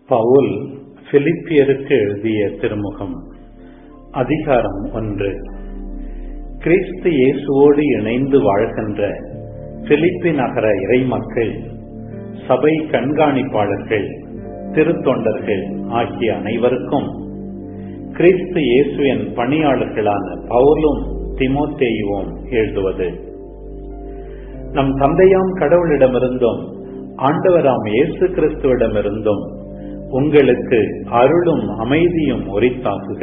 பவுல் பிலிப்பியருக்கு எழுதிய திருமுகம் அதிகாரம் ஒன்று கிறிஸ்து இயேசுவோடு இணைந்து வாழ்கின்ற பிலிப்பி நகர இறைமக்கள் சபை கண்காணிப்பாளர்கள் திருத்தொண்டர்கள் ஆகிய அனைவருக்கும் கிறிஸ்து இயேசுவின் பணியாளர்களான பவுலும் திமோத்தேயுவும் எழுதுவது நம் தந்தையாம் கடவுளிடமிருந்தும் ஆண்டவராம் இயேசு கிறிஸ்துவிடமிருந்தும் உங்களுக்கு அருளும் அமைதியும் உரித்தாகுக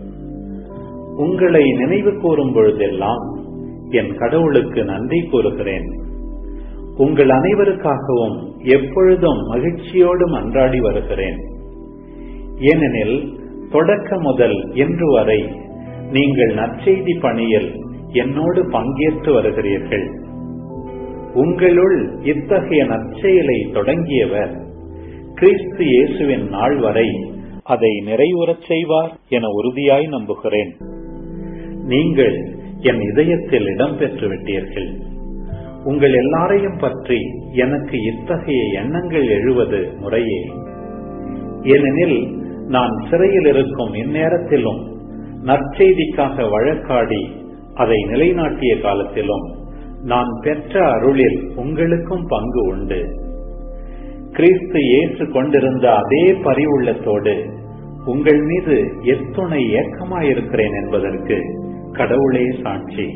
உங்களை நினைவு கூறும் பொழுதெல்லாம் என் கடவுளுக்கு நன்றி கூறுகிறேன் உங்கள் அனைவருக்காகவும் எப்பொழுதும் மகிழ்ச்சியோடு மன்றாடி வருகிறேன் ஏனெனில் தொடக்க முதல் இன்று வரை நீங்கள் நற்செய்தி பணியில் என்னோடு பங்கேற்று வருகிறீர்கள் உங்களுள் இத்தகைய நற்செயலை தொடங்கியவர் கிறிஸ்து இயேசுவின் நாள் வரை அதை நிறைவுறச் செய்வார் என உறுதியாய் நம்புகிறேன் நீங்கள் என் இதயத்தில் இடம் பெற்று விட்டீர்கள் உங்கள் எல்லாரையும் பற்றி எனக்கு இத்தகைய எண்ணங்கள் எழுவது முறையே ஏனெனில் நான் சிறையில் இருக்கும் இந்நேரத்திலும் நற்செய்திக்காக வழக்காடி அதை நிலைநாட்டிய காலத்திலும் நான் பெற்ற அருளில் உங்களுக்கும் பங்கு உண்டு கிறிஸ்து இயேசு கொண்டிருந்த அதே பரிவுள்ளத்தோடு உங்கள் மீது எத்துணை ஏக்கமாயிருக்கிறேன் என்பதற்கு கடவுளே சாட்சி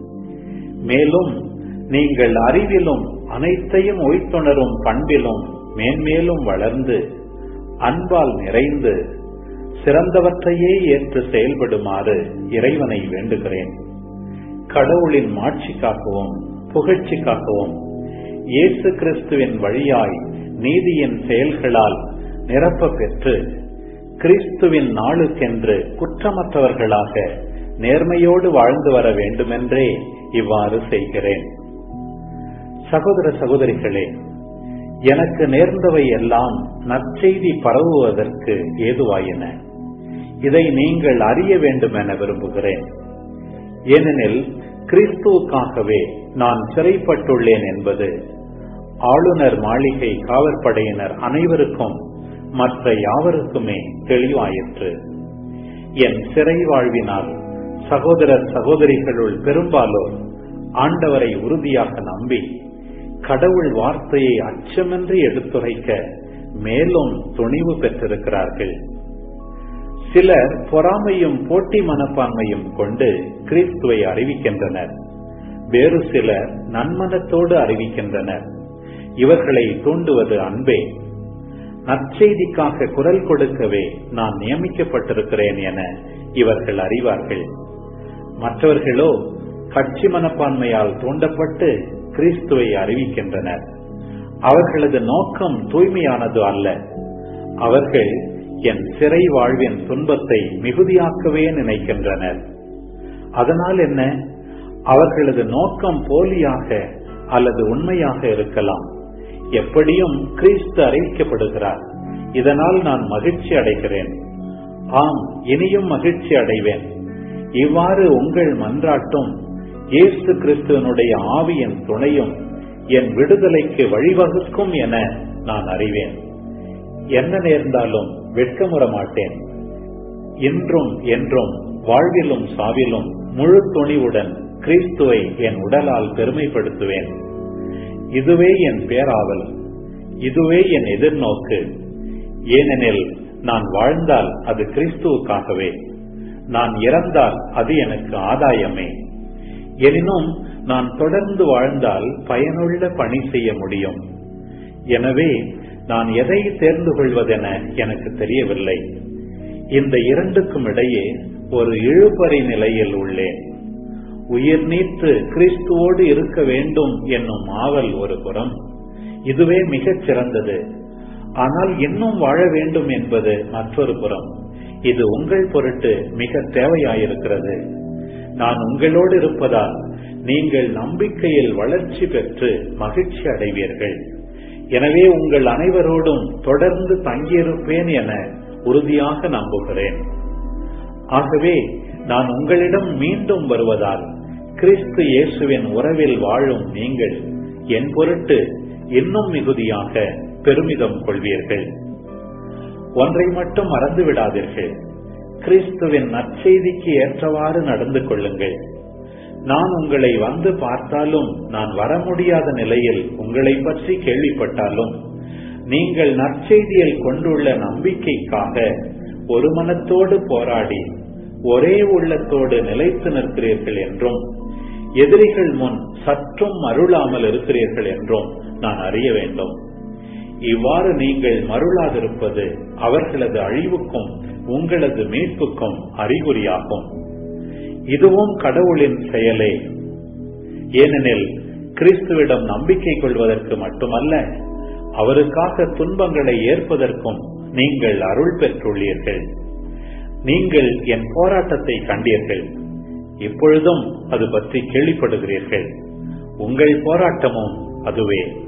மேலும் நீங்கள் அறிவிலும் அனைத்தையும் ஒய்த்துணரும் பண்பிலும் மேன்மேலும் வளர்ந்து அன்பால் நிறைந்து சிறந்தவற்றையே ஏற்று செயல்படுமாறு இறைவனை வேண்டுகிறேன் கடவுளின் மாட்சிக்காகவும் புகழ்ச்சிக்காகவும் இயேசு கிறிஸ்துவின் வழியாய் நீதியின் செயல்களால் நிரப்ப பெற்று கிறிஸ்துவின் நாளுக்கென்று குற்றமற்றவர்களாக நேர்மையோடு வாழ்ந்து வர வேண்டுமென்றே இவ்வாறு செய்கிறேன் சகோதர சகோதரிகளே எனக்கு நேர்ந்தவை எல்லாம் நற்செய்தி பரவுவதற்கு ஏதுவாயின இதை நீங்கள் அறிய வேண்டும் என விரும்புகிறேன் ஏனெனில் கிறிஸ்துவுக்காகவே நான் சிறைப்பட்டுள்ளேன் என்பது ஆளுநர் மாளிகை காவற்படையினர் அனைவருக்கும் மற்ற யாவருக்குமே தெளிவாயிற்று என் சிறை வாழ்வினால் சகோதரர் சகோதரிகளுள் பெரும்பாலோர் ஆண்டவரை உறுதியாக நம்பி கடவுள் வார்த்தையை அச்சமின்றி எடுத்துரைக்க மேலும் துணிவு பெற்றிருக்கிறார்கள் சிலர் பொறாமையும் போட்டி மனப்பான்மையும் கொண்டு கிறிஸ்துவை அறிவிக்கின்றனர் வேறு சிலர் நன்மனத்தோடு அறிவிக்கின்றனர் இவர்களை தூண்டுவது அன்பே நற்செய்திக்காக குரல் கொடுக்கவே நான் நியமிக்கப்பட்டிருக்கிறேன் என இவர்கள் அறிவார்கள் மற்றவர்களோ கட்சி மனப்பான்மையால் தூண்டப்பட்டு கிறிஸ்துவை அறிவிக்கின்றனர் அவர்களது நோக்கம் தூய்மையானது அல்ல அவர்கள் என் சிறை வாழ்வின் துன்பத்தை மிகுதியாக்கவே நினைக்கின்றனர் அதனால் என்ன அவர்களது நோக்கம் போலியாக அல்லது உண்மையாக இருக்கலாம் எப்படியும் கிறிஸ்து அறிவிக்கப்படுகிறார் இதனால் நான் மகிழ்ச்சி அடைகிறேன் ஆம் இனியும் மகிழ்ச்சி அடைவேன் இவ்வாறு உங்கள் மன்றாட்டும் இயேசு கிறிஸ்துவனுடைய ஆவியின் துணையும் என் விடுதலைக்கு வழிவகுக்கும் என நான் அறிவேன் என்ன நேர்ந்தாலும் வெட்கமுற மாட்டேன் இன்றும் என்றும் வாழ்விலும் சாவிலும் முழு துணிவுடன் கிறிஸ்துவை என் உடலால் பெருமைப்படுத்துவேன் இதுவே என் பேராவல் இதுவே என் எதிர்நோக்கு ஏனெனில் நான் வாழ்ந்தால் அது கிறிஸ்துவுக்காகவே நான் இறந்தால் அது எனக்கு ஆதாயமே எனினும் நான் தொடர்ந்து வாழ்ந்தால் பயனுள்ள பணி செய்ய முடியும் எனவே நான் எதை தேர்ந்து கொள்வதென எனக்கு தெரியவில்லை இந்த இரண்டுக்கும் இடையே ஒரு இழுபறி நிலையில் உள்ளேன் உயிர் நீத்து கிறிஸ்துவோடு இருக்க வேண்டும் என்னும் ஆவல் ஒரு புறம் இதுவே மிகச் சிறந்தது ஆனால் இன்னும் வாழ வேண்டும் என்பது மற்றொரு புறம் இது உங்கள் பொருட்டு மிக தேவையாயிருக்கிறது நான் உங்களோடு இருப்பதால் நீங்கள் நம்பிக்கையில் வளர்ச்சி பெற்று மகிழ்ச்சி அடைவீர்கள் எனவே உங்கள் அனைவரோடும் தொடர்ந்து தங்கியிருப்பேன் என உறுதியாக நம்புகிறேன் ஆகவே நான் உங்களிடம் மீண்டும் வருவதால் கிறிஸ்து இயேசுவின் உறவில் வாழும் நீங்கள் என் பொருட்டு இன்னும் மிகுதியாக பெருமிதம் கொள்வீர்கள் ஒன்றை மட்டும் மறந்து விடாதீர்கள் கிறிஸ்துவின் நற்செய்திக்கு ஏற்றவாறு நடந்து கொள்ளுங்கள் நான் உங்களை வந்து பார்த்தாலும் நான் வர முடியாத நிலையில் உங்களை பற்றி கேள்விப்பட்டாலும் நீங்கள் நற்செய்தியில் கொண்டுள்ள நம்பிக்கைக்காக ஒரு மனத்தோடு போராடி ஒரே உள்ளத்தோடு நிலைத்து நிற்கிறீர்கள் என்றும் எதிரிகள் முன் சற்றும் மருளாமல் இருக்கிறீர்கள் என்றும் நான் அறிய வேண்டும் இவ்வாறு நீங்கள் மருளாதிருப்பது அவர்களது அழிவுக்கும் உங்களது மீட்புக்கும் அறிகுறியாகும் இதுவும் கடவுளின் செயலே ஏனெனில் கிறிஸ்துவிடம் நம்பிக்கை கொள்வதற்கு மட்டுமல்ல அவருக்காக துன்பங்களை ஏற்பதற்கும் நீங்கள் அருள் பெற்றுள்ளீர்கள் நீங்கள் என் போராட்டத்தை கண்டீர்கள் இப்பொழுதும் அது பற்றி கேள்விப்படுகிறீர்கள் உங்கள் போராட்டமும் அதுவே